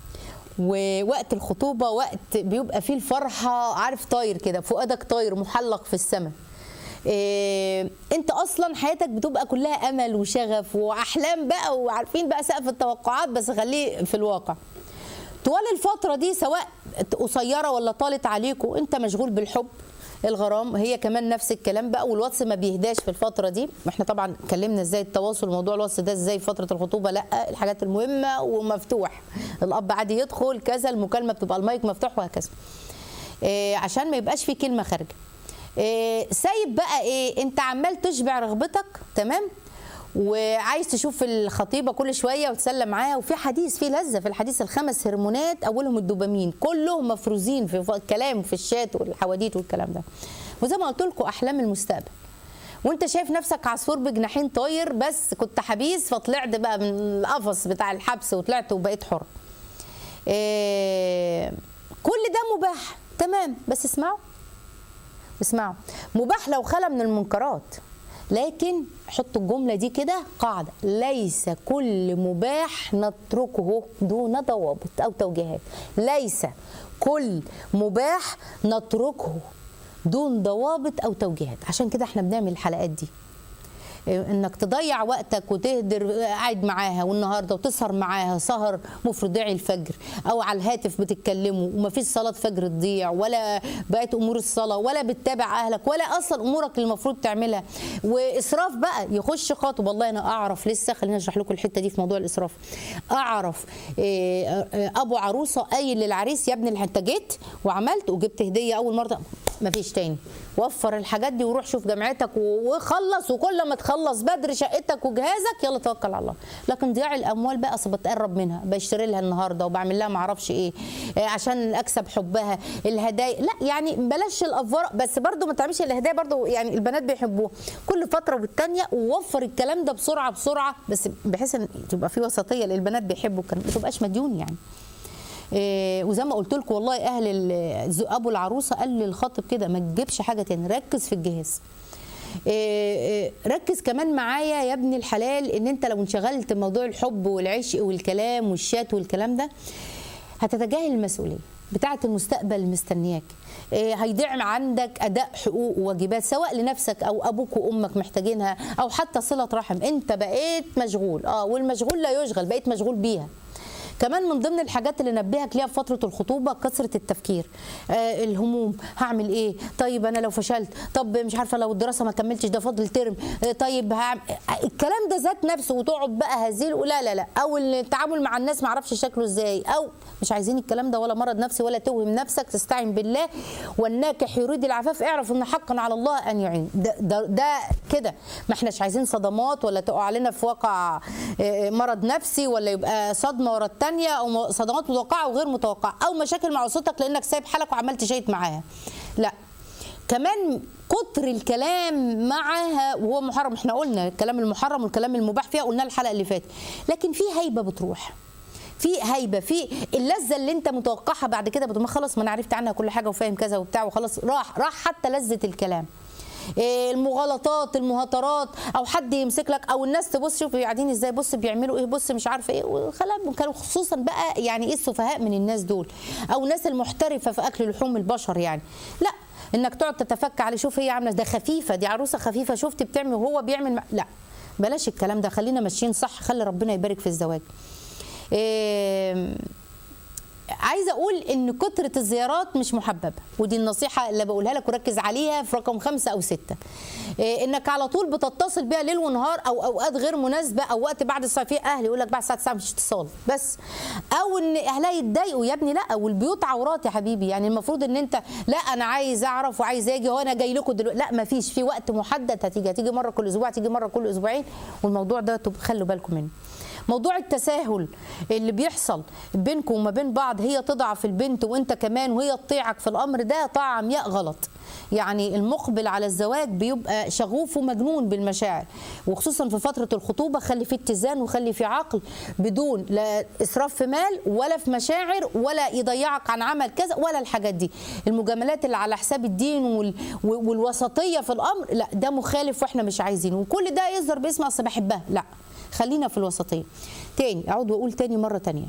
ووقت الخطوبه وقت بيبقى فيه الفرحه عارف طاير كده فؤادك طاير محلق في السماء إيه انت اصلا حياتك بتبقى كلها امل وشغف واحلام بقى وعارفين بقى سقف التوقعات بس خليه في الواقع طوال الفتره دي سواء قصيره ولا طالت عليكم انت مشغول بالحب الغرام هي كمان نفس الكلام بقى والواتس ما بيهداش في الفتره دي احنا طبعا اتكلمنا ازاي التواصل موضوع الواتس ده ازاي في فتره الخطوبه لا الحاجات المهمه ومفتوح الاب عادي يدخل كذا المكالمه بتبقى المايك مفتوح وهكذا إيه عشان ما يبقاش في كلمه خارجه إيه سايب بقى ايه انت عمال تشبع رغبتك تمام وعايز تشوف الخطيبه كل شويه وتسلم معاها وفي حديث في لذه في الحديث الخمس هرمونات اولهم الدوبامين كلهم مفروزين في الكلام وفي الشات والحواديت والكلام ده وزي ما قلت لكم احلام المستقبل وانت شايف نفسك عصفور بجناحين طاير بس كنت حبيس فطلعت بقى من القفص بتاع الحبس وطلعت وبقيت حر إيه كل ده مباح تمام بس اسمعوا اسمعوا مباح لو خلى من المنكرات لكن حطوا الجملة دي كده قاعدة ليس كل مباح نتركه دون ضوابط أو توجيهات ليس كل مباح نتركه دون ضوابط أو توجيهات عشان كده احنا بنعمل الحلقات دي انك تضيع وقتك وتهدر قاعد معاها والنهارده وتسهر معاها سهر مفرضعي الفجر او على الهاتف بتتكلموا وما فيش صلاه فجر تضيع ولا بقت امور الصلاه ولا بتتابع اهلك ولا اصلا امورك اللي المفروض تعملها واسراف بقى يخش خاطب والله انا اعرف لسه خليني اشرح لكم الحته دي في موضوع الاسراف اعرف ابو عروسه قايل للعريس يا ابني انت جيت وعملت وجبت هديه اول مره ما فيش تاني وفر الحاجات دي وروح شوف جامعتك وخلص وكل ما تخلص بدري شقتك وجهازك يلا توكل على الله لكن ضياع الاموال بقى اصل بتقرب منها بشتري لها النهارده وبعمل لها ما اعرفش ايه عشان اكسب حبها الهدايا لا يعني بلاش الافوار بس برضو ما تعملش الهدايا برضو يعني البنات بيحبوها كل فتره والتانيه ووفر الكلام ده بسرعه بسرعه بس بحيث ان تبقى في وسطيه للبنات بيحبوا الكلام ما تبقاش مديون يعني إيه وزي ما قلت لكم والله اهل ابو العروسه قال للخاطب كده ما تجيبش حاجه تاني ركز في الجهاز إيه إيه ركز كمان معايا يا ابن الحلال ان انت لو انشغلت بموضوع الحب والعشق والكلام والشات والكلام ده هتتجاهل المسؤوليه بتاعه المستقبل اللي مستنياك إيه، هيضيع عندك اداء حقوق وواجبات سواء لنفسك او ابوك وامك محتاجينها او حتى صله رحم انت بقيت مشغول اه والمشغول لا يشغل بقيت مشغول بيها كمان من ضمن الحاجات اللي نبهك ليها في فتره الخطوبه كثره التفكير آه الهموم هعمل ايه طيب انا لو فشلت طب مش عارفه لو الدراسه ما كملتش ده فاضل ترم آه طيب هعمل الكلام ده ذات نفسه وتقعد بقى هزيل لا لا لا او التعامل مع الناس ما اعرفش شكله ازاي او مش عايزين الكلام ده ولا مرض نفسي ولا توهم نفسك تستعين بالله والناكح يريد العفاف اعرف ان حقا على الله ان يعين ده, ده, ده كده ما احناش عايزين صدمات ولا تقع علينا في واقع آه، مرض نفسي ولا يبقى صدمه ورا الثانيه او م- صدمات متوقعه وغير متوقعه او مشاكل مع اسرتك لانك سايب حالك وعمال تشيت معاها لا كمان كتر الكلام معها وهو محرم احنا قلنا الكلام المحرم والكلام المباح فيها قلنا الحلقه اللي فاتت لكن في هيبه بتروح في هيبه في اللذه اللي انت متوقعها بعد كده بتقول ما خلاص ما انا عرفت عنها كل حاجه وفاهم كذا وبتاع وخلاص راح راح حتى لذه الكلام إيه المغالطات المهاترات او حد يمسك لك او الناس تبص شوف قاعدين ازاي بص بيعملوا ايه بص مش عارفه ايه وخلاص كانوا خصوصا بقى يعني ايه السفهاء من الناس دول او الناس المحترفه في اكل لحوم البشر يعني لا انك تقعد تتفك عليه شوف هي عامله ده خفيفه دي عروسه خفيفه شفت بتعمل وهو بيعمل مع- لا بلاش الكلام ده خلينا ماشيين صح خلي ربنا يبارك في الزواج إيه عايزه اقول ان كتره الزيارات مش محببه ودي النصيحه اللي بقولها لك وركز عليها في رقم خمسة او ستة إيه انك على طول بتتصل بيها ليل ونهار او اوقات غير مناسبه او وقت بعد الساعه في اهل يقول لك بعد الساعه 9 مفيش اتصال بس او ان اهلها يتضايقوا يا ابني لا والبيوت عورات يا حبيبي يعني المفروض ان انت لا انا عايز اعرف وعايز اجي هو انا جاي لكم دلوقتي لا مفيش في وقت محدد هتيجي هتيجي مره كل اسبوع تيجي مره كل اسبوعين والموضوع ده تبقى خلوا بالكم منه موضوع التساهل اللي بيحصل بينكم وما بين بعض هي تضعف البنت وانت كمان وهي تطيعك في الامر ده طاعه عمياء غلط يعني المقبل على الزواج بيبقى شغوف ومجنون بالمشاعر وخصوصا في فتره الخطوبه خلي في اتزان وخلي في عقل بدون لا اسراف في مال ولا في مشاعر ولا يضيعك عن عمل كذا ولا الحاجات دي المجاملات اللي على حساب الدين وال والوسطيه في الامر لا ده مخالف واحنا مش عايزينه وكل ده يظهر باسم اصل بحبها لا خلينا في الوسطيه تاني اعود واقول تاني مره تانيه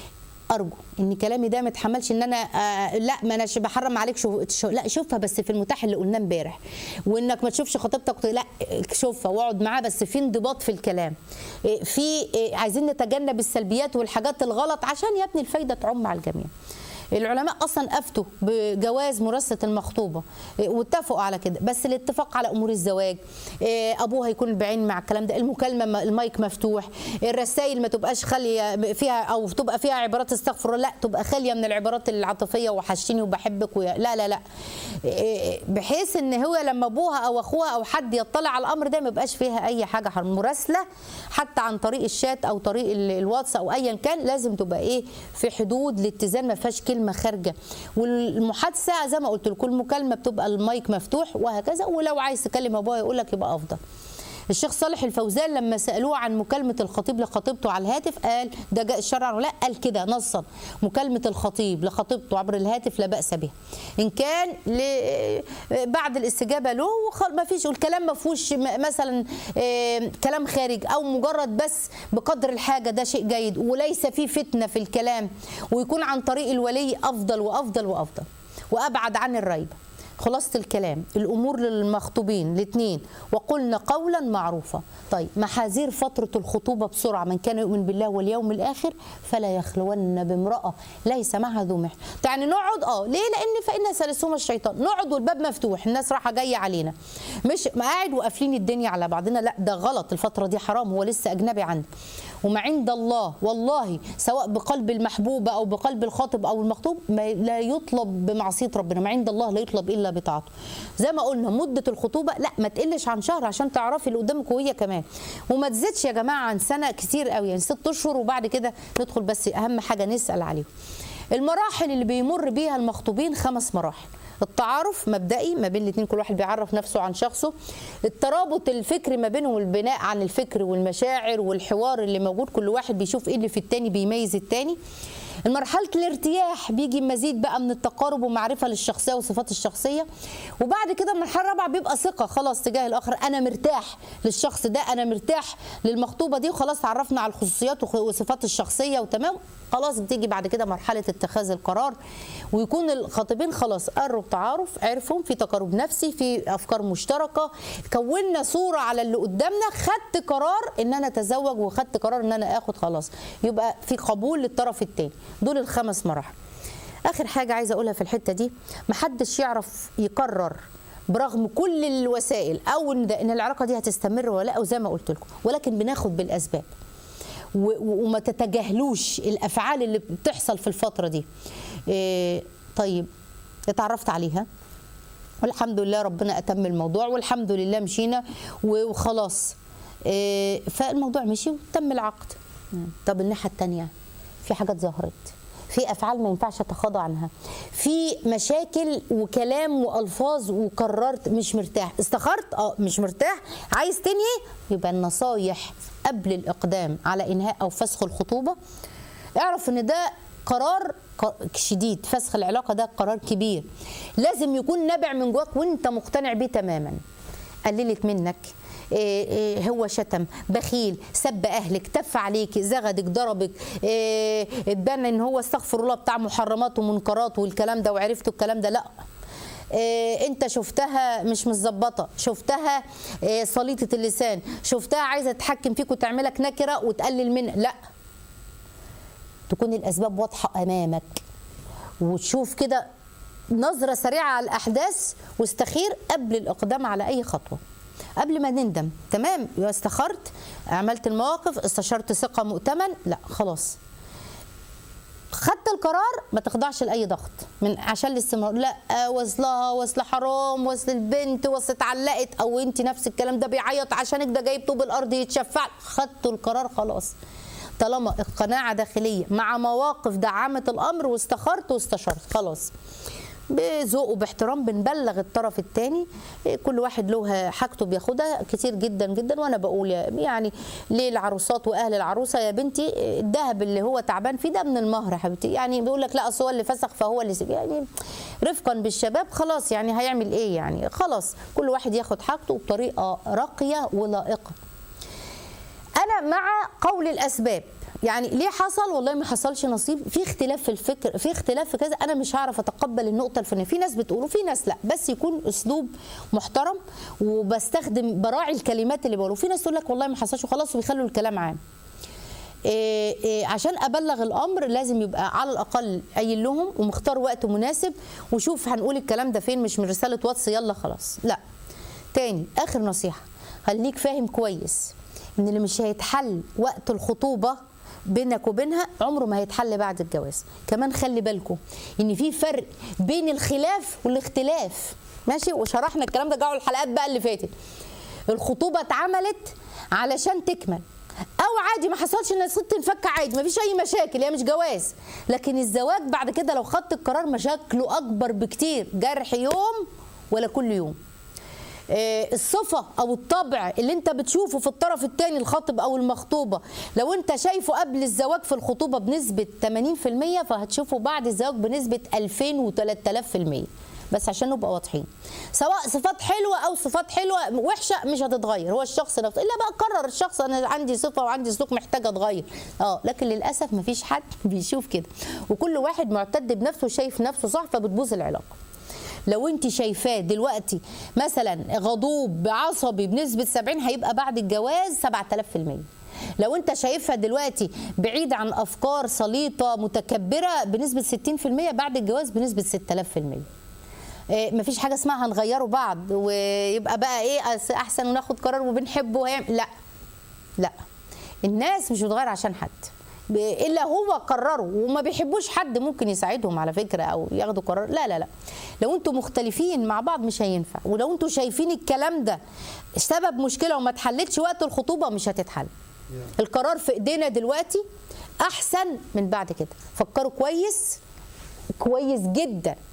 ارجو ان كلامي ده ما يتحملش ان انا آه لا ما انا بحرم عليك شو شو لا شوفها بس في المتاح اللي قلناه امبارح وانك ما تشوفش خطيبتك لا شوفها واقعد معاه بس في انضباط في الكلام إيه، في إيه، عايزين نتجنب السلبيات والحاجات الغلط عشان يا ابني الفايده تعم على الجميع العلماء اصلا افتوا بجواز مراسله المخطوبه إيه، واتفقوا على كده بس الاتفاق على امور الزواج إيه، ابوها يكون بعين مع الكلام ده المكالمه م- المايك مفتوح الرسائل ما تبقاش خاليه فيها او تبقى فيها عبارات استغفر الله لا تبقى خاليه من العبارات العاطفيه وحشتني وبحبك ويا لا لا لا إيه، بحيث ان هو لما ابوها او اخوها او حد يطلع على الامر ده ما يبقاش فيها اي حاجه حرام مراسله حتى عن طريق الشات او طريق ال- الواتس او ايا كان لازم تبقى ايه في حدود الاتزان ما فيهاش كلمه خارجه والمحادثه زي ما قلت لكم المكالمه بتبقى المايك مفتوح وهكذا ولو عايز تكلم ابوها يقول لك يبقى افضل الشيخ صالح الفوزان لما سالوه عن مكالمه الخطيب لخطيبته على الهاتف قال ده جاء الشرع ولا لا قال كده نصا مكالمه الخطيب لخطيبته عبر الهاتف لا باس به ان كان ل- بعد الاستجابه له وخل- ما فيش والكلام ما فيهوش م- مثلا آه، كلام خارج او مجرد بس بقدر الحاجه ده شيء جيد وليس فيه فتنه في الكلام ويكون عن طريق الولي افضل وافضل وافضل وابعد عن الريبه خلاصة الكلام الأمور للمخطوبين الاثنين وقلنا قولا معروفا طيب محاذير فترة الخطوبة بسرعة من كان يؤمن بالله واليوم الآخر فلا يخلون بامرأة ليس معها ذو محر يعني نقعد اه ليه لأن فإن ثالثهما الشيطان نقعد والباب مفتوح الناس رايحة جاية علينا مش ما قاعد وقافلين الدنيا على بعضنا لا ده غلط الفترة دي حرام هو لسه أجنبي عنك وما عند الله والله سواء بقلب المحبوبة أو بقلب الخاطب أو المخطوب ما لا يطلب بمعصية ربنا ما عند الله لا يطلب إلا بطاعته زي ما قلنا مدة الخطوبة لا ما تقلش عن شهر عشان تعرفي اللي قدامك وهي كمان وما تزيدش يا جماعة عن سنة كتير قوي يعني ست أشهر وبعد كده ندخل بس أهم حاجة نسأل عليهم المراحل اللي بيمر بيها المخطوبين خمس مراحل التعارف مبدئي ما بين الاثنين كل واحد بيعرف نفسه عن شخصه الترابط الفكري ما بينهم البناء عن الفكر والمشاعر والحوار اللي موجود كل واحد بيشوف ايه اللي في التاني بيميز التاني مرحلة الارتياح بيجي مزيد بقى من التقارب ومعرفة للشخصية وصفات الشخصية وبعد كده المرحلة الرابعة بيبقى ثقة خلاص تجاه الآخر أنا مرتاح للشخص ده أنا مرتاح للمخطوبة دي وخلاص تعرفنا على الخصوصيات وخ- وصفات الشخصية وتمام خلاص بتيجي بعد كده مرحلة اتخاذ القرار ويكون الخطيبين خلاص قروا تعارف عرفهم في تقارب نفسي في أفكار مشتركة كونا صورة على اللي قدامنا خدت قرار إن أنا أتزوج وخدت قرار إن أنا آخد خلاص يبقى في قبول للطرف التاني دول الخمس مراحل اخر حاجه عايزه اقولها في الحته دي محدش يعرف يقرر برغم كل الوسائل او ان ده- ان العلاقه دي هتستمر ولا لا او زي ما قلت لكم ولكن بناخد بالاسباب و- و- وما تتجاهلوش الافعال اللي بتحصل في الفتره دي إيه طيب اتعرفت عليها والحمد لله ربنا اتم الموضوع والحمد لله مشينا و- وخلاص إيه، فالموضوع مشي وتم العقد طب الناحيه الثانيه في حاجات ظهرت في افعال ما ينفعش اتخاضى عنها في مشاكل وكلام والفاظ وقررت مش مرتاح استخرت اه مش مرتاح عايز تنهي يبقى النصايح قبل الاقدام على انهاء او فسخ الخطوبه اعرف ان ده قرار ق- شديد فسخ العلاقه ده قرار كبير لازم يكون نابع من جواك وانت مقتنع بيه تماما قللت منك إيه إيه هو شتم بخيل سب اهلك تف عليك زغدك ضربك إيه اتبنى ان هو استغفر الله بتاع محرمات ومنكرات والكلام ده وعرفتوا الكلام ده لا إيه انت شفتها مش متظبطه شفتها إيه صليطه اللسان شفتها عايزه تتحكم فيك وتعملك نكره وتقلل منها لا تكون الاسباب واضحه امامك وتشوف كده نظره سريعه على الاحداث واستخير قبل الاقدام على اي خطوه قبل ما نندم تمام يبقى استخرت عملت المواقف استشرت ثقه مؤتمن لا خلاص خدت القرار ما تخضعش لاي ضغط من عشان الاستمرار لا وصلها وصل حرام وصل البنت وصل اتعلقت او انت نفس الكلام ده بيعيط عشانك ده جايب طوب الارض يتشفع خدتوا القرار خلاص طالما القناعه داخليه مع مواقف دعمت الامر واستخرت واستشرت خلاص بذوق وباحترام بنبلغ الطرف الثاني كل واحد له حاجته بياخدها كتير جدا جدا وانا بقول يا- يعني للعروسات واهل العروسه يا بنتي الذهب اللي هو تعبان فيه ده من المهر يا حبيبتي يعني بيقول لك لا اصل هو اللي فسخ فهو اللي سيب يعني رفقا بالشباب خلاص يعني هيعمل ايه يعني خلاص كل واحد ياخد حاجته بطريقه راقيه ولائقه انا مع قول الاسباب يعني ليه حصل والله ما حصلش نصيب في اختلاف في الفكر في اختلاف في كذا انا مش هعرف اتقبل النقطه الفلانيه في ناس بتقول وفي ناس لا بس يكون اسلوب محترم وبستخدم براعي الكلمات اللي بقوله في ناس تقول لك والله ما حصلش وخلاص وبيخلوا الكلام عام إيه إيه عشان ابلغ الامر لازم يبقى على الاقل قايل لهم ومختار وقت مناسب وشوف هنقول الكلام ده فين مش من رساله واتس يلا خلاص لا تاني اخر نصيحه خليك فاهم كويس ان اللي مش هيتحل وقت الخطوبه بينك وبينها عمره ما هيتحل بعد الجواز كمان خلي بالكم ان في فرق بين الخلاف والاختلاف ماشي وشرحنا الكلام ده جاوا الحلقات بقى اللي فاتت الخطوبه اتعملت علشان تكمل او عادي ما حصلش ان الست تنفك عادي ما فيش اي مشاكل هي مش جواز لكن الزواج بعد كده لو خدت القرار مشاكله اكبر بكتير جرح يوم ولا كل يوم آه، الصفة أو الطبع اللي أنت بتشوفه في الطرف الثاني الخاطب أو المخطوبة لو أنت شايفه قبل الزواج في الخطوبة بنسبة 80% فهتشوفه بعد الزواج بنسبة 2000 و 3000% بس عشان نبقى واضحين سواء صفات حلوه او صفات حلوه وحشه مش هتتغير هو الشخص نفسه الا بقى قرر الشخص انا عندي صفه وعندي سلوك محتاجه اتغير اه لكن للاسف مفيش حد بيشوف كده وكل واحد معتد بنفسه وشايف نفسه صح فبتبوظ العلاقه لو انت شايفاه دلوقتي مثلا غضوب عصبي بنسبه 70 هيبقى بعد الجواز 7000% لو انت شايفها دلوقتي بعيد عن افكار سليطه متكبره بنسبه 60% بعد الجواز بنسبه 6000% إيه، مفيش حاجه اسمها هنغيره بعض ويبقى بقى ايه أس- احسن وناخد قرار وبنحبه وهيعمل لا لا الناس مش بتغير عشان حد ب- الا هو قرروا وما بيحبوش حد ممكن يساعدهم على فكره او ياخدوا قرار لا لا لا لو انتوا مختلفين مع بعض مش هينفع ولو انتوا شايفين الكلام ده سبب مشكله وما اتحلتش وقت الخطوبه مش هتتحل القرار في ايدينا دلوقتي احسن من بعد كده فكروا كويس كويس جدا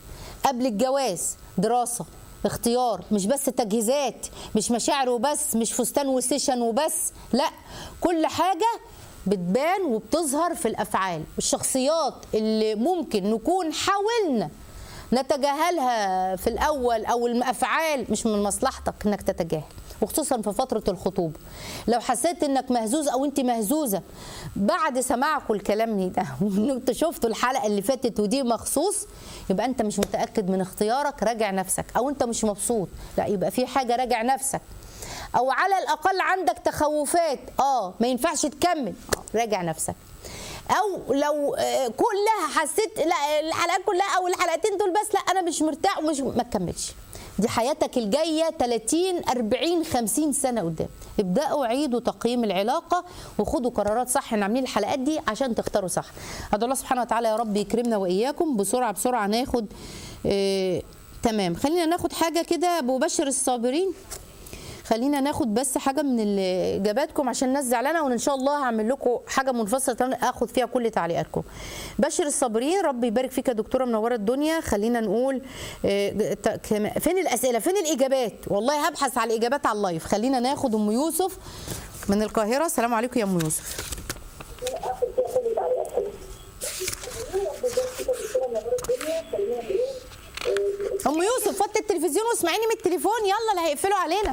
قبل الجواز دراسه اختيار مش بس تجهيزات مش مشاعر وبس مش فستان وسيشن وبس لا كل حاجه بتبان وبتظهر في الافعال الشخصيات اللي ممكن نكون حاولنا نتجاهلها في الاول او الافعال مش من مصلحتك انك تتجاهل وخصوصا في فتره الخطوبه لو حسيت انك مهزوز او انت مهزوزه بعد سماعكم الكلام ده وان انت شفتوا الحلقه اللي فاتت ودي مخصوص يبقى انت مش متاكد من اختيارك راجع نفسك او انت مش مبسوط لا يبقى في حاجه راجع نفسك او على الاقل عندك تخوفات اه ما ينفعش تكمل آه، راجع نفسك او لو آه، كلها حسيت لا الحلقات كلها او الحلقتين دول بس لا انا مش مرتاح ومش ما تكملش دي حياتك الجايه 30 40 50 سنه قدام ابداوا عيدوا تقييم العلاقه وخدوا قرارات صح احنا عاملين الحلقات دي عشان تختاروا صح ادعو الله سبحانه وتعالى يا رب يكرمنا واياكم بسرعه بسرعه ناخد اه تمام خلينا ناخد حاجه كده ببشر الصابرين خلينا ناخد بس حاجه من ال- اجاباتكم عشان الناس زعلانه وان شاء الله هعمل لكم حاجه منفصله تانية اخد فيها كل تعليقاتكم بشر الصابرين ربي يبارك فيك يا دكتوره منوره الدنيا خلينا نقول آه، ت- كما- فين الاسئله فين الاجابات والله هبحث على الاجابات على اللايف خلينا ناخد ام يوسف من القاهره السلام عليكم يا ام يوسف ام يوسف فضي التلفزيون واسمعيني من التليفون يلا اللي هيقفلوا علينا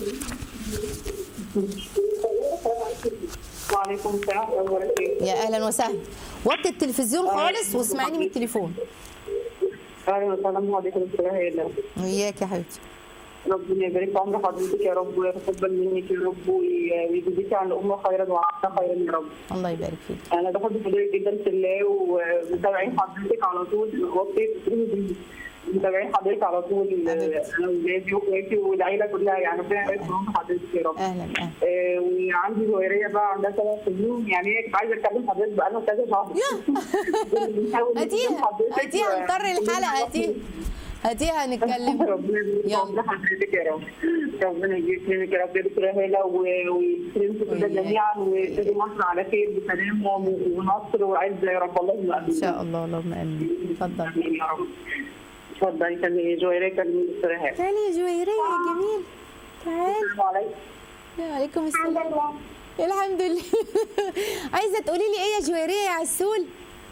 وعليكم السلام ورحمة الله وبركاته. يا اهلا وسهلا وطي التلفزيون خالص واسمعيني من التليفون أهلا وسهلا بحضرتك يا دكتورة هيلا. وياك يا حبيبتي ربنا يبارك في عمر حضرتك يا رب ويتقبل منك يا رب وي- ويجزيك عن الأمة خيرا وعنا خيرا يا رب. الله يبارك فيك أنا بحب حضرتك جدا في الله ومتابعين حضرتك على طول وقتي متابعين حضرتك على طول حبيبتي. أنا وولادي وإخواتي والعيلة كلها يعني ربنا يبارك في عمر حضرتك يا رب. اهلا اهلا آه، وعندي جويريه بقى عندها سبع سنين يعني هي كنت عايزه اتكلم حضرتك بقالنا كذا شهر بنحاول نكلم هاتيها حضرتك هاتيها و- نضطر الحلقه هاتيها هاتيها نتكلم ربنا يبارك يلا. حضرتك يا رب ربنا يكرمك يا رب يا دكتوره هاله و- ويكرمكم كده وإياك. جميعا وتجوا مصر على خير بسلام و- ونصر وعزه يا رب اللهم امين ان شاء الله اللهم امين اتفضل امين يا رب اتفضلي كلمي جويريه كلمي دكتوره هاله تعالي يا جويريه يا جميل تعالي السلام عليكم وعليكم السلام الحمد لله عايزه تقولي لي ايه يا جويريه يا عسول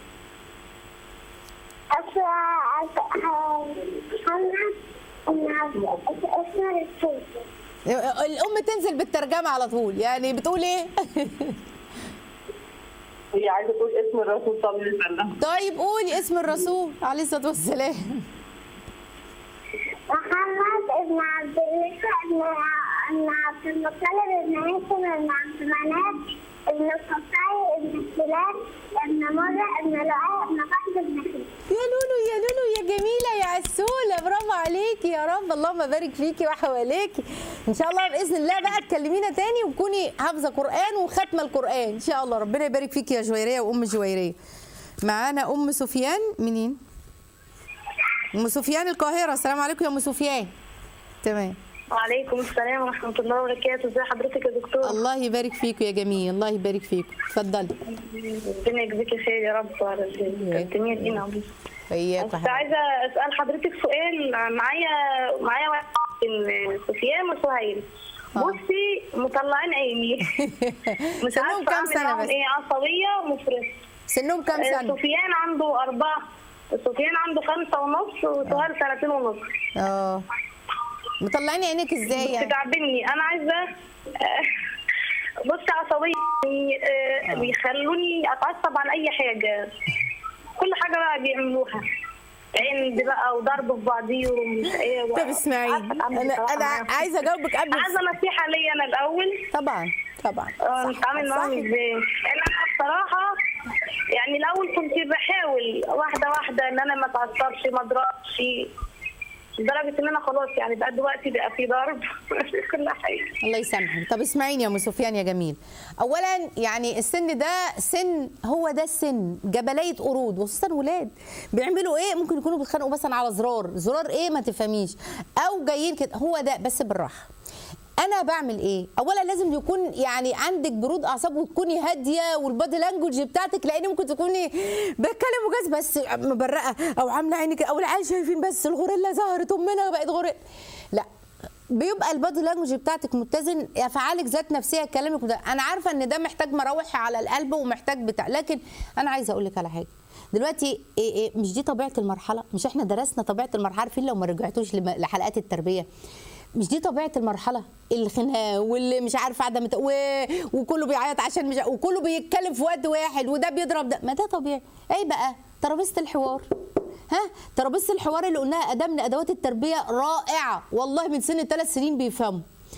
الام تنزل بالترجمه على طول يعني بتقول ايه هي عايزه تقول اسم الرسول صلى الله عليه وسلم طيب قولي اسم الرسول عليه الصلاه والسلام محمد ابن عبد الله ابن ابن عبد المطلب ابن هاشم ابن عبد مناف ابن قصي ابن كلاب ابن مرة ابن لؤي ابن قصد ابن حزم يا لولو يا لولو يا جميلة يا عسولة برافو عليكي يا رب اللهم بارك فيكي وحواليكي ان شاء الله باذن الله بقى تكلمينا تاني وتكوني حافظة قرآن وختمة القرآن ان شاء الله ربنا يبارك فيكي يا جويرية وام جويرية معانا ام سفيان منين ام سفيان القاهرة السلام عليكم يا ام سفيان تمام وعليكم السلام ورحمة الله وبركاته ازي حضرتك يا دكتور الله يبارك فيكم يا جميل الله يبارك فيكم اتفضلي ربنا يجزيك خير يا رب وعلى التنين لينا وياك كنت عايزة أسأل حضرتك سؤال معايا معايا واحد من سفيان وسهيل آه. بصي مطلعين عيني مش سنهم عارفة كام أعمل سنة معاهم بس؟ ايه عصبية ومفرطة سنهم كام آه، سنة سفيان عنده أربعة سفيان عنده خمسة ونص وسهيل سنتين ونص اه مطلعين عينيك ازاي يعني بتعبني انا عايزه آه، بص عصبيه يعني آه، بيخلوني اتعصب على اي حاجه كل حاجه بقى بيعملوها عند بقى وضرب في بعضيه ومش ايه طب اسمعيني انا انا عايزه اجاوبك قبل عايزه نصيحه ليا انا الاول طبعا طبعا آه، صح، نتعامل معاهم صح. ازاي انا بصراحه يعني الاول كنت بحاول واحده واحده ان انا ما اتعصبش ما اضربش لدرجه ان انا خلاص يعني بقى دلوقتي بقى في ضرب في كل حاجه الله يسامحك طب اسمعيني يا ام سفيان يا جميل اولا يعني السن ده سن هو ده السن جبليه قرود وخصوصا ولاد بيعملوا ايه ممكن يكونوا بيتخانقوا مثلا على زرار زرار ايه ما تفهميش او جايين كده هو ده بس بالراحه انا بعمل ايه اولا لازم يكون يعني عندك برود اعصاب وتكوني هاديه والبادي لانجوج بتاعتك لان ممكن تكوني بتكلم وجاز بس مبرقه او عامله عينك او العيال شايفين بس الغوريلا ظهرت امنا بقت غوريلا لا بيبقى البادي لانجوج بتاعتك متزن افعالك ذات نفسها كلامك متزن. انا عارفه ان ده محتاج مراوح على القلب ومحتاج بتاع لكن انا عايزه اقول لك على حاجه دلوقتي إيه إيه مش دي طبيعه المرحله مش احنا درسنا طبيعه المرحله عارفين لو ما رجعتوش لم- لحلقات التربيه مش دي طبيعه المرحله الخناقه واللي مش عارف قاعده مت... و... وكله بيعيط عشان مش وكله بيتكلم في وقت واحد وده بيضرب ده ما ده طبيعي ايه بقى ترابيزه الحوار ها ترابيزه الحوار اللي قلناها اداه من ادوات التربيه رائعه والله من سن ثلاث سنين بيفهموا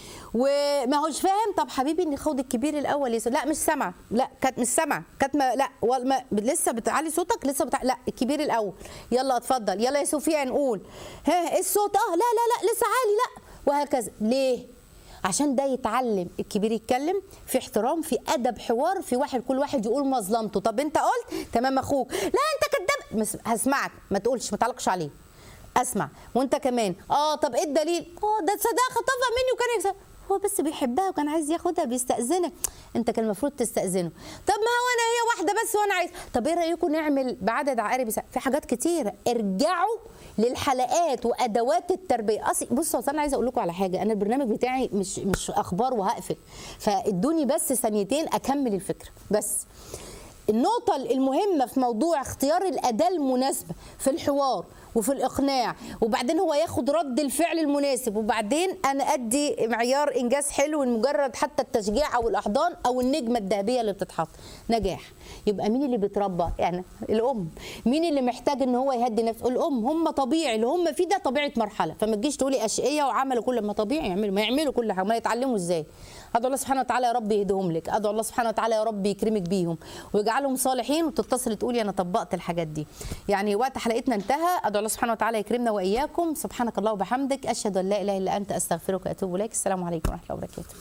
وما هوش فاهم طب حبيبي ان خد الكبير الاول يسو. لا مش سامعه لا كانت مش سامعه كانت ما لا وال- ما لسه بتعلي صوتك لسه بتع... لا الكبير الاول يلا اتفضل يلا يا سفيان قول ها ايه الصوت اه لا لا لا لسه عالي لا وهكذا ليه عشان ده يتعلم الكبير يتكلم في احترام في ادب حوار في واحد كل واحد يقول مظلمته طب انت قلت تمام اخوك لا انت كذاب مس- هسمعك ما تقولش ما تعلقش عليه اسمع وانت كمان اه طب ايه الدليل اه ده صداقه طبع مني وكان يكسب هو بس بيحبها وكان عايز ياخدها بيستأذنك انت كان المفروض تستأذنه طب ما هو انا هي واحده بس وانا عايز طب ايه رايكم نعمل بعدد عقارب الساعة؟ في حاجات كتيره ارجعوا للحلقات وادوات التربيه اصل بصوا اصل انا عايزه اقول لكم على حاجه انا البرنامج بتاعي مش مش اخبار وهقفل فادوني بس ثانيتين اكمل الفكره بس النقطة المهمة في موضوع اختيار الأداة المناسبة في الحوار وفي الإقناع وبعدين هو ياخد رد الفعل المناسب وبعدين أنا أدي معيار إنجاز حلو مجرد حتى التشجيع أو الأحضان أو النجمة الذهبية اللي بتتحط نجاح يبقى مين اللي بيتربى يعني الأم مين اللي محتاج إن هو يهدي نفسه الأم هم طبيعي اللي هم فيه ده طبيعة مرحلة فما تجيش تقولي أشقية وعملوا كل ما طبيعي يعملوا ما يعملوا كل حاجة ما يتعلموا إزاي ادعو الله سبحانه وتعالى يا رب يهديهم لك ادعو الله سبحانه وتعالى يا رب يكرمك بيهم ويجعلهم صالحين وتتصل تقولي انا طبقت الحاجات دي يعني وقت حلقتنا انتهى ادعو الله سبحانه وتعالى يكرمنا واياكم سبحانك الله وبحمدك اشهد ان لا اله الا انت استغفرك واتوب اليك السلام عليكم ورحمه الله وبركاته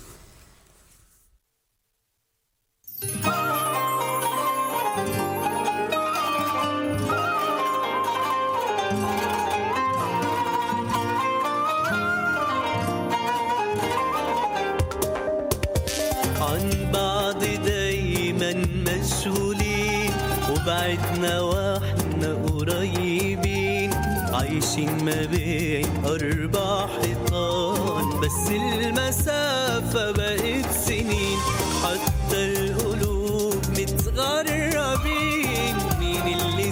عن بعض دايما مشغولين وبعدنا واحنا قريبين عايشين ما بين أربع حيطان بس المسافة بقت سنين حتى القلوب متغربين مين اللي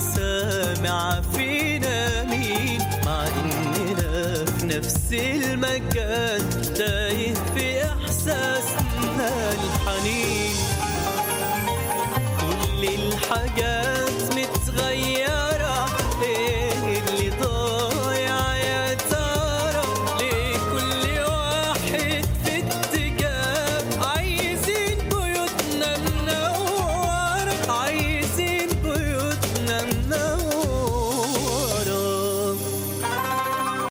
سامع فينا مين مع إننا في نفس المكان